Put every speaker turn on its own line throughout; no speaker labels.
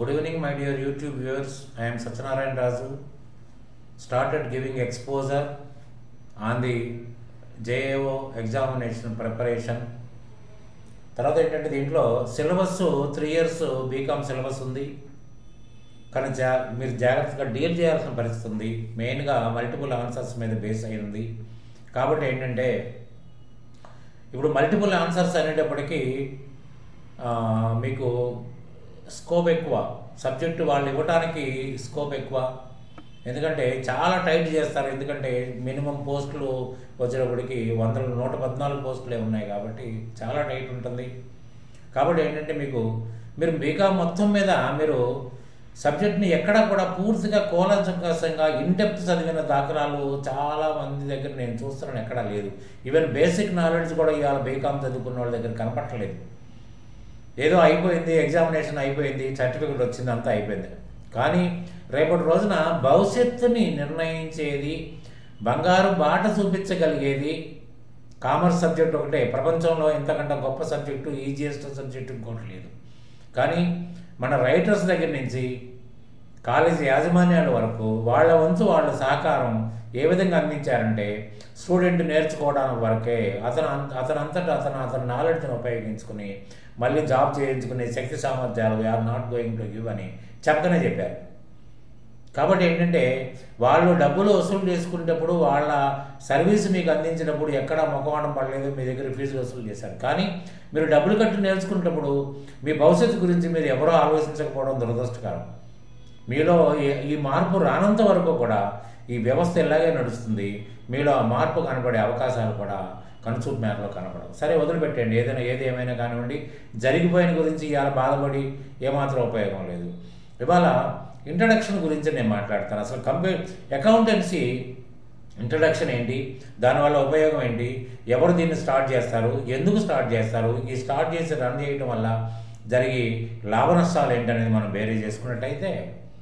Good evening, my dear YouTube viewers. I am Satyanarayan Razu. Started giving exposure on the JAO examination preparation. తర్వాత ఏంటంటే దీంట్లో syllabus three years BCom syllabus ఉంది కానీ జా మీరు జాగ్రత్తగా డీల్ చేయాల్సిన పరిస్థితి ఉంది మెయిన్గా మల్టిపుల్ ఆన్సర్స్ మీద బేస్ అయి ఉంది కాబట్టి ఏంటంటే ఇప్పుడు మల్టిపుల్ ఆన్సర్స్ అనేటప్పటికీ ఆ, మీకు స్కోప్ ఎక్కువ సబ్జెక్టు వాళ్ళు ఇవ్వడానికి స్కోప్ ఎక్కువ ఎందుకంటే చాలా టైట్ చేస్తారు ఎందుకంటే మినిమం పోస్టులు వచ్చేటప్పటికి వందల నూట పద్నాలుగు పోస్టులే ఉన్నాయి కాబట్టి చాలా టైట్ ఉంటుంది కాబట్టి ఏంటంటే మీకు మీరు బీకామ్ మొత్తం మీద మీరు సబ్జెక్ట్ని ఎక్కడా కూడా పూర్తిగా కోలంసంగా ఇన్డెప్త్ చదివిన దాఖలాలు చాలా మంది దగ్గర నేను చూస్తున్నాను ఎక్కడా లేదు ఈవెన్ బేసిక్ నాలెడ్జ్ కూడా ఇవాళ బీకామ్ చదువుకున్న వాళ్ళ దగ్గర కనపట్టలేదు ఏదో అయిపోయింది ఎగ్జామినేషన్ అయిపోయింది సర్టిఫికెట్ వచ్చింది అంతా అయిపోయింది కానీ రేపటి రోజున భవిష్యత్తుని నిర్ణయించేది బంగారు బాట చూపించగలిగేది కామర్స్ సబ్జెక్ట్ ఒకటే ప్రపంచంలో ఇంతకంటే గొప్ప సబ్జెక్టు ఈజియెస్ట్ సబ్జెక్టు ఇంకోటి లేదు కానీ మన రైటర్స్ దగ్గర నుంచి కాలేజీ యాజమాన్యాల వరకు వాళ్ళ వంతు వాళ్ళ సహకారం ఏ విధంగా అందించారంటే స్టూడెంట్ నేర్చుకోవడానికి వరకే అతను అంత- అతను అంతటా అతను అతని నాలెడ్జ్ని ఉపయోగించుకుని మళ్ళీ జాబ్ చేయించుకునే శక్తి సామర్థ్యాలు we are not going to give అని చెప్పకనే చెప్పారు కాబట్టి ఏంటంటే వాళ్ళు డబ్బులు వసూలు చేసుకునేటప్పుడు వాళ్ళ సర్వీస్ మీకు అందించినప్పుడు ఎక్కడా మొఖమాటం పడలేదు మీ దగ్గర ఫీజులు వసూలు చేశారు కానీ మీరు డబ్బులు కట్టి నేర్చుకునేటప్పుడు మీ భవిష్యత్తు గురించి మీరు ఎవరో ఆలోచించకపోవడం దురదృష్టకరం మీలో ఈ- ఈ మార్పు రానంత వరకు కూడా ఈ వ్యవస్థ ఇలాగే నడుస్తుంది మీలో ఆ మార్పు కనబడే అవకాశాలు కూడా కనుచూపు మేరలో కనపడవు సరే వదిలిపెట్టండి ఏదైనా ఏది ఏమైనా కానివ్వండి జరిగిపోయిన గురించి ఇవాళ బాధపడి ఏమాత్రం ఉపయోగం లేదు ఇవాళ ఇంట్రడక్షన్ గురించి నేను మాట్లాడతాను అసలు కంపే అకౌంటెన్సీ ఇంట్రడక్షన్ ఏంటి దానివల్ల ఉపయోగం ఏంటి ఎవరు దీన్ని స్టార్ట్ చేస్తారు ఎందుకు స్టార్ట్ చేస్తారు ఈ స్టార్ట్ చేసి రన్ చేయటం వల్ల జరిగి లాభ నష్టాలు ఏంటనేది మనం వేరే చేసుకున్నట్టయితే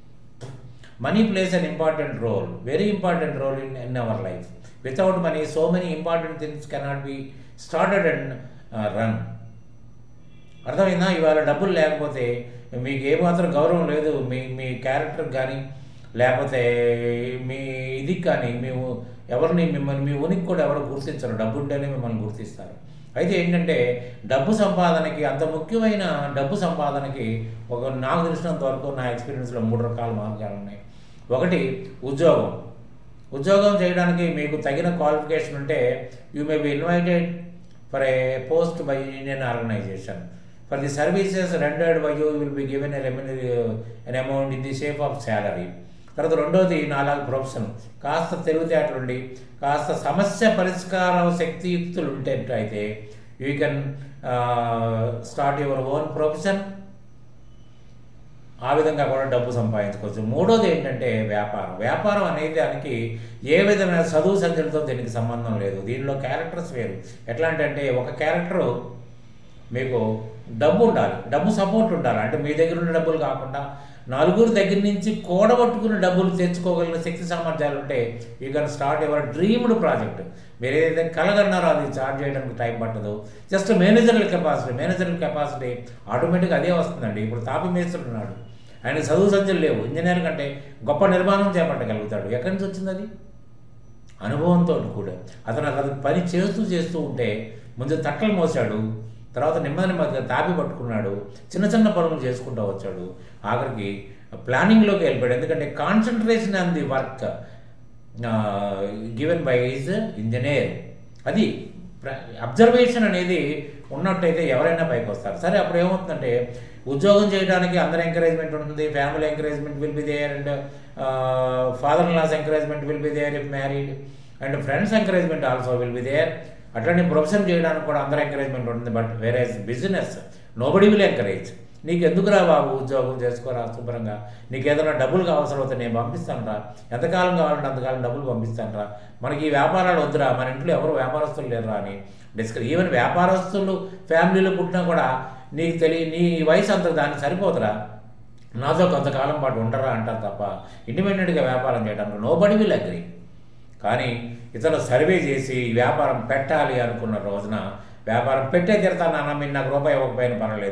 money plays an important role very important role in in our life without money so many important things cannot be started and run అర్థమైందా ఇవాళ డబ్బులు లేకపోతే మీకు ఏమాత్రం గౌరవం లేదు మీ మీ క్యారెక్టర్ కానీ లేకపోతే మీ ఇది కానీ మేము ఎవరిని మిమ్మల్ని మీ ఉనికి కూడా ఎవరు గుర్తించరు డబ్బు ఉంటేనే మిమ్మల్ని గుర్తిస్తారు అయితే ఏంటంటే డబ్బు సంపాదనకి అంత ముఖ్యమైన డబ్బు సంపాదనకి ఒక నాకు తెలిసినంత వరకు నా ఎక్స్పీరియన్స్లో మూడు రకాల మార్గాలు ఉన్నాయి ఒకటి ఉద్యోగం ఉద్యోగం చేయడానికి మీకు తగిన క్వాలిఫికేషన్ ఉంటే you may be invited for a post by Indian organisation for the services rendered by you will be given a remuneration amount in the shape of salary తర్వాత రెండోది నాలుగు ప్రొఫెషన్ కాస్త తెలివితేటలుండి కాస్త సమస్య పరిష్కార శక్తియుక్తులు ఉంటేటైతే you can start your own profession ఆ విధంగా కూడా డబ్బు సంపాదించుకోవచ్చు మూడోది ఏంటంటే వ్యాపారం వ్యాపారం అనేది దానికి ఏ విధమైన చదువు సంచలతో దీనికి సంబంధం లేదు దీనిలో క్యారెక్టర్స్ వేరు ఎట్లా అంటే ఒక క్యారెక్టరు మీకు డబ్బు ఉండాలి డబ్బు సపోర్ట్ ఉండాలి అంటే మీ దగ్గర ఉన్న డబ్బులు కాకుండా నలుగురు దగ్గర నుంచి కూడబట్టుకుని డబ్బులు తెచ్చుకోగలిగిన శక్తి సామర్థ్యాలు ఉంటే you can start ever dreamed project మీరు ఏదైతే కలగన్నారో అది స్టార్ట్ చేయడానికి టైం పట్టదు just managerial capacity managerial capacity ఆటోమేటిక్గా అదే వస్తుందండి ఇప్పుడు తాపి మేస్త్రుడు ఉన్నాడు ఆయన చదువు సంచులు లేవు ఇంజనీర్ కంటే గొప్ప నిర్మాణం చేపట్టగలుగుతాడు ఎక్కడి నుంచి వచ్చింది అది అనుభవంతో కూడా అతను అది పని చేస్తూ చేస్తూ ఉంటే ముందు తట్టలు మోసాడు తర్వాత నెమ్మది నెమ్మదిగా తాపి పట్టుకున్నాడు చిన్న చిన్న పనులు చేసుకుంటూ వచ్చాడు ఆఖరికి ప్లానింగ్లోకి వెళ్ళిపోయాడు ఎందుకంటే concentration on the work given by is engineer అది అబ్జర్వేషన్ అనేది ఉన్నట్టయితే ఎవరైనా పైకి వస్తారు సరే అప్పుడు ఏమవుతుందంటే ఉద్యోగం చేయడానికి అందరి ఎంకరేజ్మెంట్ ఉంటుంది family encouragement will be there and father laws encouragement will be there if married and friends encouragement also will be there అట్లనే ప్రొఫెషన్ చేయడానికి కూడా అందరి ఎంకరేజ్మెంట్ ఉంటుంది బట్ వేరే బిజినెస్ నోబడి విల్ ఎంకరేజ్ నీకు ఎందుకురా బాబు ఉద్యోగం చేసుకోరా శుభ్రంగా నీకు ఏదైనా డబ్బులు అవసరం అవుతే నేను పంపిస్తానురా ఎంతకాలం కావాలంటే అంతకాలం డబ్బులు పంపిస్తానురా మనకి ఈ వ్యాపారాలు వద్దురా మన ఇంట్లో ఎవరు వ్యాపారస్తులు లేరురా అని డిస్కస్ ఈవెన్ వ్యాపారస్తులు ఫ్యామిలీలో పుట్టినా కూడా నీకు తెలియ నీ వయసు అంత దానికి సరిపోతురా నాతో కొంతకాలం పాటు ఉండరా అంటారు తప్ప ఇండిపెండెంట్గా వ్యాపారం చేయడానికి నో బడి విల్ అగ్రీ కానీ ఇతను సర్వే చేసి వ్యాపారం పెట్టాలి అనుకున్న రోజున వ్యాపారం పెట్టే తీరుతాను అన్న మీరు నాకు రూపాయి ఇవ్వకపోయినా పర్వాలేదు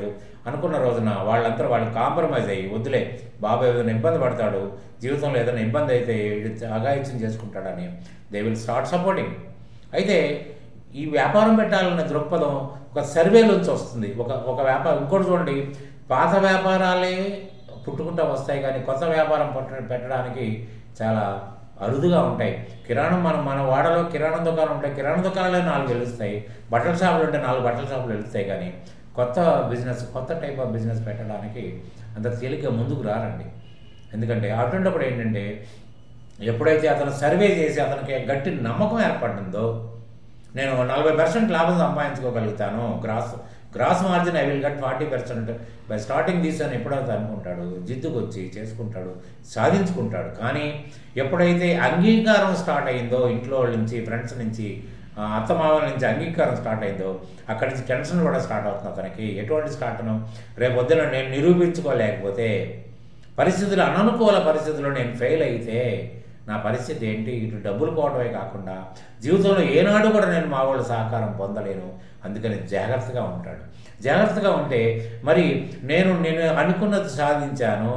అనుకున్న రోజున వాళ్ళంతా వాళ్ళు కాంప్రమైజ్ అయ్యి వద్దులే బాబు ఏదైనా ఇబ్బంది పడతాడు జీవితంలో ఏదైనా ఇబ్బంది అయితే అగాయిత్యం చేసుకుంటాడని దే విల్ స్టార్ట్ సపోర్టింగ్ అయితే ఈ వ్యాపారం పెట్టాలన్న దృక్పథం ఒక సర్వేలోంచి వస్తుంది ఒక ఒక వ్యాపారం ఇంకోటి చూడండి పాత వ్యాపారాలే పుట్టుకుంటూ వస్తాయి కానీ కొత్త వ్యాపారం పట్ట పెట్టడానికి చాలా అరుదుగా ఉంటాయి కిరాణం మనం మన వాడలో కిరాణం దుకాణం ఉంటాయి కిరాణం దుకాణాలే నాలుగు వెలుస్తాయి బట్టల షాపులు ఉంటే నాలుగు బట్టల షాపులు వెలుస్తాయి కానీ కొత్త బిజినెస్ కొత్త టైప్ ఆఫ్ బిజినెస్ పెట్టడానికి అంత తేలిక ముందుకు రారండి ఎందుకంటే అటువంటిప్పుడు ఏంటంటే ఎప్పుడైతే అతను సర్వే చేసి అతనికి గట్టి నమ్మకం ఏర్పడిందో నేను నలభై పర్సెంట్ లాభం సంపాదించుకోగలుగుతాను gross gross margin I will get forty percent by starting these అని ఎప్పుడైతే అనుకుంటాడు జిద్దుకు వచ్చి చేసుకుంటాడు సాధించుకుంటాడు కానీ ఎప్పుడైతే అంగీకారం స్టార్ట్ అయిందో ఇంట్లో వాళ్ళ నుంచి ఫ్రెండ్స్ నుంచి ఆ, అత్తమామల నుంచి అంగీకారం స్టార్ట్ అయిందో అక్కడి నుంచి టెన్షన్ కూడా స్టార్ట్ అవుతుంది అతనికి ఎటువంటి స్టార్ట్ను రేపు పొద్దున నేను నిరూపించుకోలేకపోతే పరిస్థితులు అననుకూల పరిస్థితుల్లో నేను ఫెయిల్ అయితే నా పరిస్థితి ఏంటి ఇటు డబ్బులు పోవడమే కాకుండా జీవితంలో ఏనాడు కూడా నేను మా వాళ్ళ సహకారం పొందలేను అందుకని జాగ్రత్తగా ఉంటాడు జాగ్రత్తగా ఉంటే మరి నేను నేను అనుకున్నది సాధించాను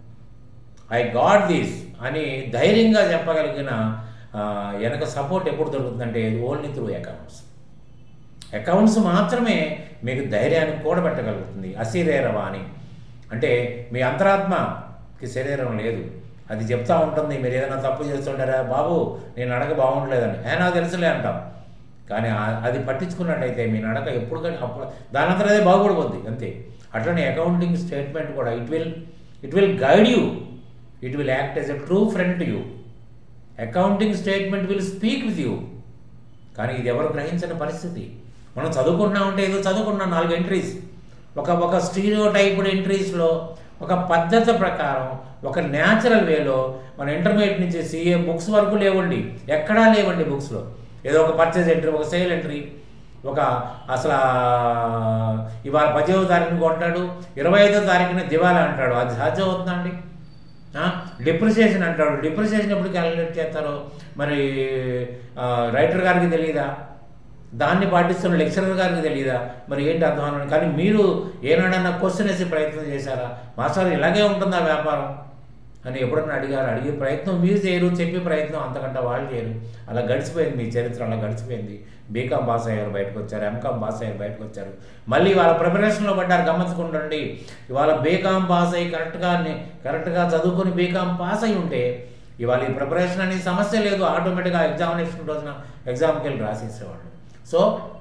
ఐ గాడ్ దిస్ అని ధైర్యంగా చెప్పగలిగిన ఆ, వెనక సపోర్ట్ ఎప్పుడు దొరుకుతుందంటే ఓన్లీ త్రూ అకౌంట్స్ అకౌంట్స్ మాత్రమే మీకు ధైర్యాన్ని కూడబెట్టగలుగుతుంది అశరీరవాణి అంటే మీ అంతరాత్మకి శరీరం లేదు అది చెప్తా ఉంటుంది మీరు ఏదైనా తప్పు చేస్తుంటారా బాబు నేను నడక బాగుండలేదని ఏ నాకు తెలుసులే అంటాం కానీ ఆ- అది పట్టించుకున్నట్టయితే మీ నడక ఎప్పుడు కానీ అప్పుడు దాని అంతా అదే బాగుపడిపోద్ది అంతే అట్లనే అకౌంటింగ్ స్టేట్మెంట్ కూడా it will it will guide you it will act as a true friend to you accounting statement will speak with you కానీ ఇది ఎవరు గ్రహించిన పరిస్థితి మనం చదువుకుంటున్నామంటే ఏదో చదువుకున్నాం నాలుగు ఎంట్రీస్ ఒక ఒక స్టీరియో టైప్డ్ ఎంట్రీస్లో ఒక పద్ధతి ప్రకారం ఒక న్యాచురల్ వేలో మన ఇంటర్మీడియట్ నుంచి సిఏ బుక్స్ వరకు లేవండి ఎక్కడా లేవండి బుక్స్లో ఏదో ఒక పర్చేజ్ ఎంట్రీ ఒక సేల్ ఎంట్రీ ఒక అసలు ఆ, ఇవాళ పదిహేదో తారీఖున కొంటాడు ఇరవై ఐదో తారీఖున దివాలా అంటాడు అది సాధ్యం అవుతుందా అండి డిప్రిసియేషన్ అంటాడు డిప్రిసియేషన్ ఎప్పుడు క్యాలిక్యులేట్ చేస్తారో మరి ఆ, రైటర్ గారికి తెలియదా దాన్ని పాటిస్తున్న లెక్చరర్ గారికి తెలియదా మరి ఏంటి అర్థం అని కానీ మీరు ఏనాడన్నా క్వశ్చన్ వేసే ప్రయత్నం చేశారా మాస్టర్ ఇలాగే ఉంటుందా వ్యాపారం అని ఎప్పుడన్నా అడిగారు అడిగే ప్రయత్నం మీరు చేయరు చెప్పే ప్రయత్నం అంతకంటే వాళ్ళు చేయరు అలా గడిచిపోయింది మీ చరిత్ర అలా గడిచిపోయింది బీకామ్ పాస్ అయ్యారు బయటకు వచ్చారు ఎంకామ్ పాస్ అయ్యారు బయటకు వచ్చారు మళ్ళీ వాళ్ళ ప్రిపరేషన్లో పడ్డారు గమనించుకుంటుండండి ఇవాళ బీకామ్ పాస్ అయ్యి కరెక్ట్గా కరెక్ట్గా చదువుకొని బీకామ్ పాస్ అయి ఉంటే ఇవాళ ఈ ప్రిపరేషన్ అనేది సమస్య లేదు ఆటోమేటిక్గా ఎగ్జామినేషన్ రోజున ఎగ్జామ్కి వెళ్ళి రాసేసేవాళ్ళు సో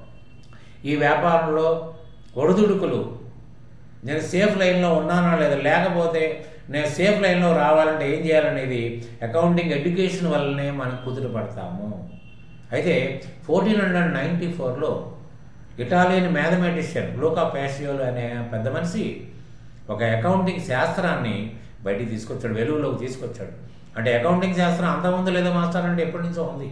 ఈ వ్యాపారంలో ఒడిదుడుకులు నేను సేఫ్ లైన్లో ఉన్నానా లేదా లేకపోతే నేను సేఫ్ లైన్లో రావాలంటే ఏం చేయాలనేది అకౌంటింగ్ ఎడ్యుకేషన్ వల్లనే మనం కుదుట పడతాము అయితే ఫోర్టీన్ హండ్రెడ్ నైంటీ ఫోర్లో ఇటాలియన్ మ్యాథమెటిషియన్ లూకా ప్యాషియోలో అనే పెద్ద మనిషి ఒక అకౌంటింగ్ శాస్త్రాన్ని బయటికి తీసుకొచ్చాడు వెలుగులోకి తీసుకొచ్చాడు అంటే అకౌంటింగ్ శాస్త్రం అంతకుముందు లేదా మాస్టర్ అంటే ఎప్పటి నుంచో ఉంది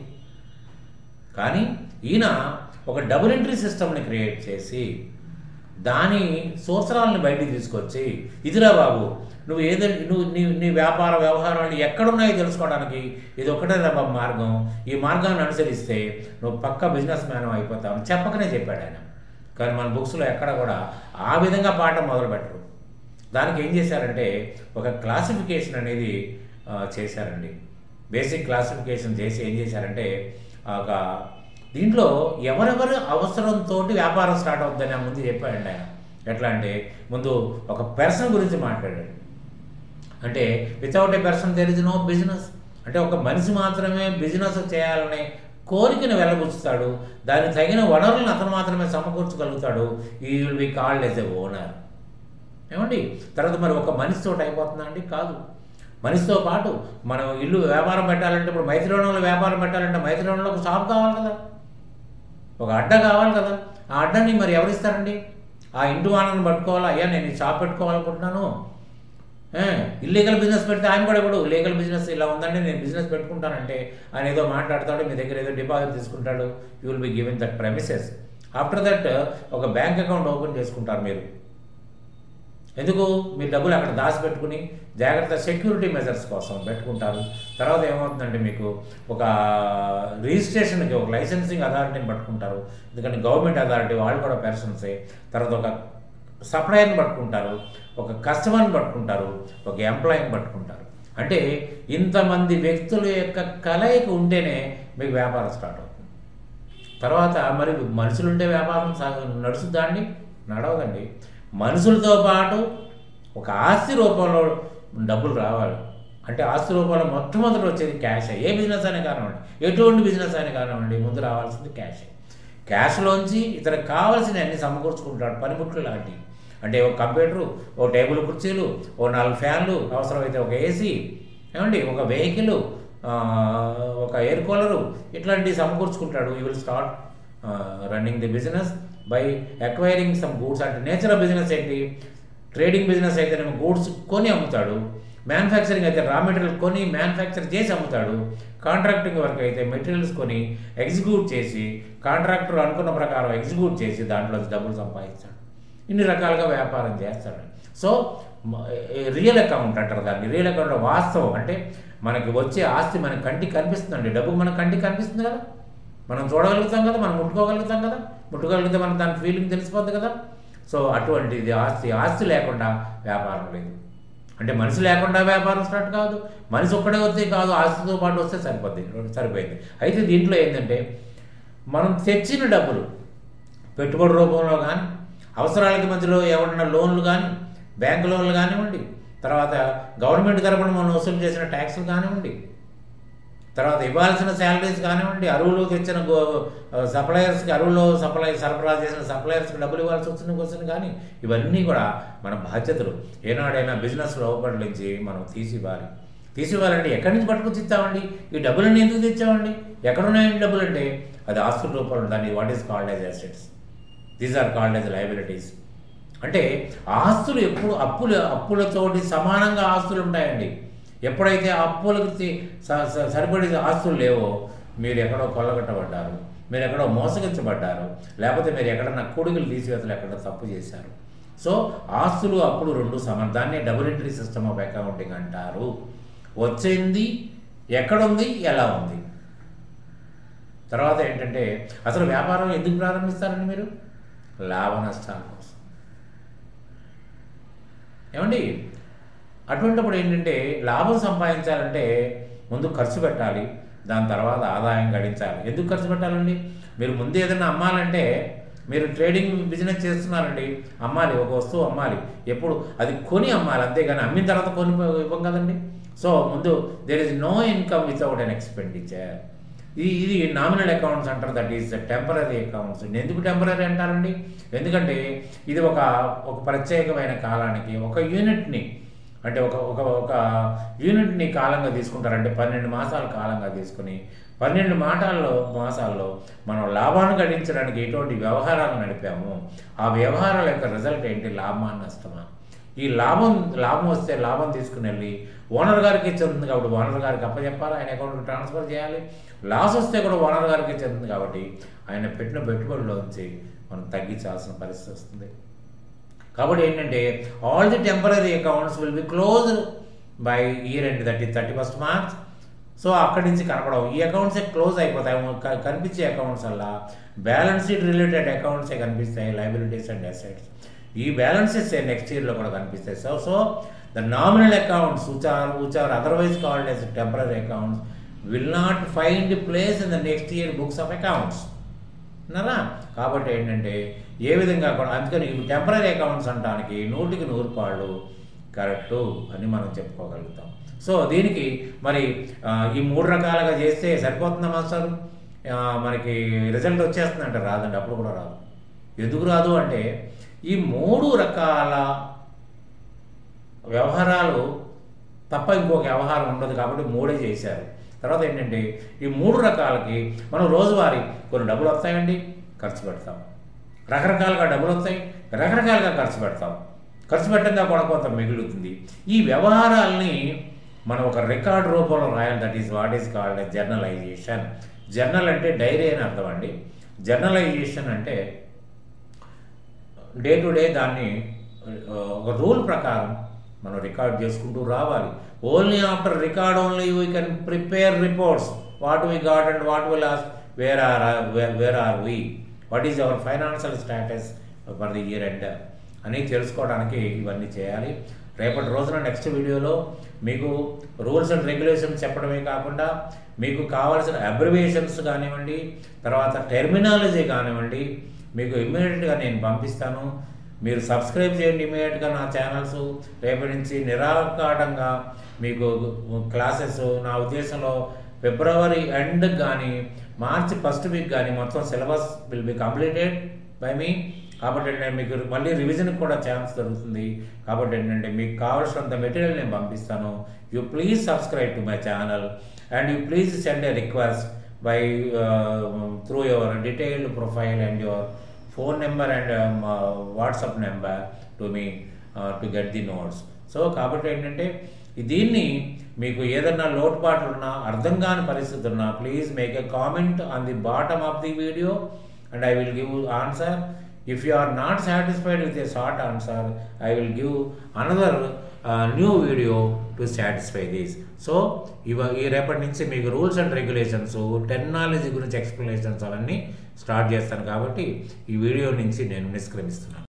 కానీ ఈయన ఒక డబుల్ ఎంట్రీ సిస్టమ్ని క్రియేట్ చేసి దాని సూత్రాలను బయటికి తీసుకొచ్చి ఇదిరా బాబు నువ్వు ఏదో నువ్వు నీ నీ వ్యాపార వ్యవహారాలు ఎక్కడున్నాయో తెలుసుకోవడానికి ఇది ఒకటే రా బాబు మార్గం ఈ మార్గాన్ని అనుసరిస్తే నువ్వు పక్క బిజినెస్ మ్యాన్ అయిపోతావు అని చెప్పకనే చెప్పాడు ఆయన కానీ మన బుక్స్లో ఎక్కడ కూడా ఆ విధంగా పాఠం మొదలు పెట్టరు దానికి ఏం చేశారంటే ఒక క్లాసిఫికేషన్ అనేది ఆ, చేశారండి బేసిక్ క్లాసిఫికేషన్ చేసి ఏం చేశారంటే ఒక దీంట్లో ఎవరెవరు అవసరంతో వ్యాపారం స్టార్ట్ అవుతుందని ఆ ముందు చెప్పాడండి ఆయన ఎట్లా అంటే ముందు ఒక పర్సన్ గురించి మాట్లాడాడు అంటే without a person there is no business అంటే ఒక మనిషి మాత్రమే బిజినెస్ చేయాలనే కోరికను వెళ్ళబుచ్చుతాడు దానికి తగిన వనరులను అతను మాత్రమే సమకూర్చగలుగుతాడు ఈ will be called as a owner ఏమండి తర్వాత మరి ఒక మనిషితో అయిపోతుందా అండి కాదు మనిషితో పాటు మనం ఇల్లు వ్యాపారం పెట్టాలంటే ఇప్పుడు మైత్రివనంలో వ్యాపారం పెట్టాలంటే మైత్రివనంలో ఒక షాప్ కావాలి కదా ఒక అడ్డ కావాలి కదా ఆ అడ్డని మరి ఎవరిస్తారండి ఆ ఇంటి వాళ్ళని పట్టుకోవాలా అయ్యా నేను ఈ షాప్ పెట్టుకోవాలనుకుంటున్నాను ఇల్లీగల్ బిజినెస్ పెడితే ఆయన కూడా ఇప్పుడు లీగల్ బిజినెస్ ఇలా ఉందండి నేను బిజినెస్ పెట్టుకుంటానంటే ఆయన ఏదో మాట్లాడతాడు మీ దగ్గర ఏదో డిపాజిట్ తీసుకుంటాడు you will be given that premises after that ఒక బ్యాంక్ అకౌంట్ ఓపెన్ చేసుకుంటారు మీరు ఎందుకు మీరు డబ్బులు అక్కడ దాచిపెట్టుకుని జాగ్రత్త సెక్యూరిటీ మెజర్స్ కోసం పెట్టుకుంటారు తర్వాత ఏమవుతుందంటే మీకు ఒక రిజిస్ట్రేషన్కి ఒక లైసెన్సింగ్ అథారిటీని పట్టుకుంటారు ఎందుకంటే గవర్నమెంట్ అథారిటీ వాళ్ళు కూడా పర్సన్సే తర్వాత ఒక సప్లయర్ని పట్టుకుంటారు ఒక కస్టమర్ని పట్టుకుంటారు ఒక ఎంప్లాయీని పట్టుకుంటారు అంటే ఇంతమంది వ్యక్తుల యొక్క కలయిక ఉంటేనే మీకు వ్యాపారం స్టార్ట్ అవుతుంది తర్వాత మరి మనుషులుంటే వ్యాపారం సాగ నడుస్తుందా అండి నడవదండి మనుషులతో పాటు ఒక ఆస్తి రూపంలో డబ్బులు రావాలి అంటే ఆస్తి రూపంలో మొట్టమొదటి వచ్చేది క్యాష్ ఏ బిజినెస్ అయినా కానివ్వండి ఎటువంటి బిజినెస్ అయినా కానివ్వండి ముందు రావాల్సింది క్యాష్ క్యాష్లోంచి ఇతనికి కావాల్సిన అన్ని సమకూర్చుకుంటాడు పనిముట్లు లాంటివి అంటే ఒక కంప్యూటరు ఓ టేబుల్ కుర్చీలు ఓ నాలుగు ఫ్యాన్లు అవసరమైతే ఒక ఏసీ ఏమండి ఒక వెహికల్ ఒక ఎయిర్ కూలరు ఇట్లాంటివి సమకూర్చుకుంటాడు you will start running the business by acquiring some goods అంటే నేచర్ ఆఫ్ బిజినెస్ ఏంటి ట్రేడింగ్ బిజినెస్ అయితేనేమో గూడ్స్ కొని అమ్ముతాడు మ్యానుఫ్యాక్చరింగ్ అయితే రా మెటీరియల్ కొని మ్యానుఫ్యాక్చర్ చేసి అమ్ముతాడు కాంట్రాక్టింగ్ వర్క్ అయితే మెటీరియల్స్ కొని ఎగ్జిక్యూట్ చేసి కాంట్రాక్టర్ అనుకున్న ప్రకారం ఎగ్జిక్యూట్ చేసి దాంట్లో డబ్బులు సంపాదిస్తాడు ఇన్ని రకాలుగా వ్యాపారం చేస్తాడు సో రియల్ అకౌంట్ అంటారు దాన్ని రియల్ అకౌంట్లో వాస్తవం అంటే మనకి వచ్చే ఆస్తి మన కంటికి కనిపిస్తుందండి డబ్బు మన కంటికి కనిపిస్తుంది కదా మనం చూడగలుగుతాం కదా మనం ముట్టుకోగలుగుతాం కదా ముట్టుకోగలిగితే మనకు దాని ఫీలింగ్ తెలిసిపోద్ది కదా సో అటువంటిది ఆస్తి ఆస్తి లేకుండా వ్యాపారం లేదు అంటే మనిషి లేకుండా వ్యాపారం స్టార్ట్ కాదు మనిషి ఒక్కడే వస్తే కాదు ఆస్తితో పాటు వస్తే సరిపోద్ది సరిపోయింది అయితే దీంట్లో ఏంటంటే మనం తెచ్చిన డబ్బులు పెట్టుబడి రూపంలో కానీ అవసరాలకి మధ్యలో ఏమన్నా లోన్లు కానీ బ్యాంకు లోన్లు కానివ్వండి తర్వాత గవర్నమెంట్ తరపున మనం వసూలు చేసిన ట్యాక్సులు కానివ్వండి తర్వాత ఇవ్వాల్సిన శాలరీస్ కానివ్వండి అరువులు తెచ్చిన గో సప్లయర్స్కి అరువులో సప్లై సరఫరా చేసిన సప్లయర్స్కి డబ్బులు ఇవ్వాల్సి వచ్చిన క్వశ్చన్ కానీ ఇవన్నీ కూడా మన బాధ్యతలు ఏనాడైనా బిజినెస్ లోపల నుంచి మనం తీసి ఇవ్వాలి తీసి ఇవ్వాలంటే ఎక్కడి నుంచి పట్టుకొచ్చి ఇస్తామండి ఈ డబ్బులన్నీ ఎందుకు తెచ్చామండి ఎక్కడున్నాయండి డబ్బులు అంటే అది ఆస్తుల రూపంలో దాన్ని what is called as assets these are called as liabilities అంటే ఆస్తులు ఎప్పుడు అప్పులు అప్పులతోటి సమానంగా ఆస్తులు ఉంటాయండి ఎప్పుడైతే అప్పులకి సరిపడే ఆస్తులు లేవో మీరు ఎక్కడో కొల్లగొట్టబడ్డారు మీరు ఎక్కడో మోసగించబడ్డారు లేకపోతే మీరు ఎక్కడన్నా కొడుకులు తీసివేతలు ఎక్కడో తప్పు చేశారు సో ఆస్తులు అప్పులు రెండు సమానం దాన్నే double entry system of accounting అంటారు వచ్చింది ఎక్కడుంది ఎలా ఉంది తర్వాత ఏంటంటే అసలు వ్యాపారం ఎందుకు ప్రారంభిస్తారండి మీరు లాభ నష్టాల కోసం ఏమండి అటువంటిప్పుడు ఏంటంటే లాభం సంపాదించాలంటే ముందు ఖర్చు పెట్టాలి దాని తర్వాత ఆదాయం గడించాలి ఎందుకు ఖర్చు పెట్టాలండి మీరు ముందు ఏదైనా అమ్మాలంటే మీరు ట్రేడింగ్ బిజినెస్ చేస్తున్నారండి అమ్మాలి ఒక వస్తువు అమ్మాలి ఎప్పుడు అది కొని అమ్మాలి అంతేగాని అమ్మిన తర్వాత కొని ఇవ్వం కదండి సో ముందు there is no income without an expenditure ఇది ఇది నామినల్ అకౌంట్స్ అంటారు దట్ ఈస్ టెంపరీ అకౌంట్స్ ఎందుకు టెంపరీ అంటారండి ఎందుకంటే ఇది ఒక ఒక ప్రత్యేకమైన కాలానికి ఒక యూనిట్ని అంటే ఒక ఒక ఒక యూనిట్ని కాలంగా తీసుకుంటారంటే పన్నెండు మాసాల కాలంగా తీసుకుని పన్నెండు మాటాల్లో మాసాల్లో మనం లాభాన్ని గడించడానికి ఎటువంటి వ్యవహారాలు నడిపాము ఆ వ్యవహారాల యొక్క రిజల్ట్ ఏంటి లాభమా నష్టమా ఈ లాభం లాభం వస్తే లాభం తీసుకుని వెళ్ళి ఓనర్ గారికి చెందుతుంది కాబట్టి ఓనర్ గారికి అప్పచెప్పాలి ఆయన అకౌంట్కి ట్రాన్స్ఫర్ చేయాలి లాస్ వస్తే కూడా ఓనర్ గారికి చెందుతుంది కాబట్టి ఆయన పెట్టిన పెట్టుబడిలోంచి మనం తగ్గించాల్సిన పరిస్థితి వస్తుంది కాబట్టి ఏంటంటే all the temporary accounts will be close by year end thirty thirty first March so అక్కడి నుంచి కనపడవు ఈ అకౌంట్సే క్లోజ్ అయిపోతాయి క- కనిపించే అకౌంట్స్ వల్ల బ్యాలెన్స్ షీట్ రిలేటెడ్ అకౌంట్సే కనిపిస్తాయి లైబిలిటీస్ అండ్ అసెట్స్ ఈ బ్యాలెన్సెస్ నెక్స్ట్ ఇయర్లో కూడా కనిపిస్తాయి so so the nominal accounts which are which are otherwise called as temporary accounts will not find place in the next year books of accounts ఉన్నారా కాబట్టి ఏంటంటే ఏ విధంగా కూడా అందుకని ఇవి టెంపరీ అకౌంట్స్ అంటానికి నూటికి నూరు పాళ్ళు కరెక్టు అని మనం చెప్పుకోగలుగుతాం సో దీనికి మరి ఆ, ఈ మూడు రకాలుగా చేస్తే సరిపోతుందా మాస్టర్ ఆ, మనకి రిజల్ట్ వచ్చేస్తుందంటే రాదండి అప్పుడు కూడా రాదు ఎందుకు రాదు అంటే ఈ మూడు రకాల వ్యవహారాలు తప్ప ఇంకొక వ్యవహారం ఉండదు కాబట్టి మూడే చేశారు తర్వాత ఏంటంటే ఈ మూడు రకాలకి మనం రోజువారీ కొన్ని డబ్బులు వస్తాయండి ఖర్చు పెడతాం రకరకాలుగా డబ్బులు వస్తాయి రకరకాలుగా ఖర్చు పెడతాం ఖర్చు పెట్టంగా కూడా కొంత మిగులుతుంది ఈ వ్యవహారాల్ని మనం ఒక రికార్డ్ రూపంలో రాయాలి that is what is called journalization journal అంటే డైరీ అని అర్థం అండి జర్నలైజేషన్ అంటే డే టు డే దాన్ని ఆ, ఒక రూల్ ప్రకారం మనం రికార్డ్ చేసుకుంటూ రావాలి only after record only we can prepare reports what we got and what will as where are where are we what is our financial status for the year end అని తెలుసుకోవడానికి ఇవన్నీ చేయాలి రేపటి రోజున నెక్స్ట్ వీడియోలో మీకు రూల్స్ అండ్ రెగ్యులేషన్స్ చెప్పడమే కాకుండా మీకు కావాల్సిన అబ్రివేషన్స్ కానివ్వండి తర్వాత టెర్మినాలజీ కానివ్వండి మీకు ఇమ్మీడియట్గా నేను పంపిస్తాను మీరు సబ్స్క్రైబ్ చేయండి ఇమీడియట్గా నా ఛానల్స్ రేపటి నుంచి నిరాకాటంగా మీకు క్లాసెస్ నా ఉద్దేశంలో ఫిబ్రవరి ఎండ్ కానీ మార్చి ఫస్ట్ వీక్ కానీ మొత్తం syllabus will be completed by me కాబట్టి ఏంటంటే మీకు మళ్ళీ రివిజన్కి కూడా ఛాన్స్ దొరుకుతుంది కాబట్టి ఏంటంటే మీకు కావాల్సినంత మెటీరియల్ నేను పంపిస్తాను you please subscribe to my channel and you please send a request by through your detailed profile and your phone number and WhatsApp number to me to get the notes so కాబట్టి ఏంటంటే దీన్ని మీకు ఏదన్నా లోటుపాట్లు ఉన్నా అర్థం కాని పరిస్థితి ఉన్నా please make a comment on the bottom of the video and I will give answer if you are not satisfied with a short answer I will give another new video to satisfy this so ఇవ ఈ రేపటి నుంచి మీకు rules and regulations technology గురించి explanations అవన్నీ start చేస్తాను కాబట్టి ఈ వీడియో నుంచి నేను నిష్క్రమిస్తున్నాను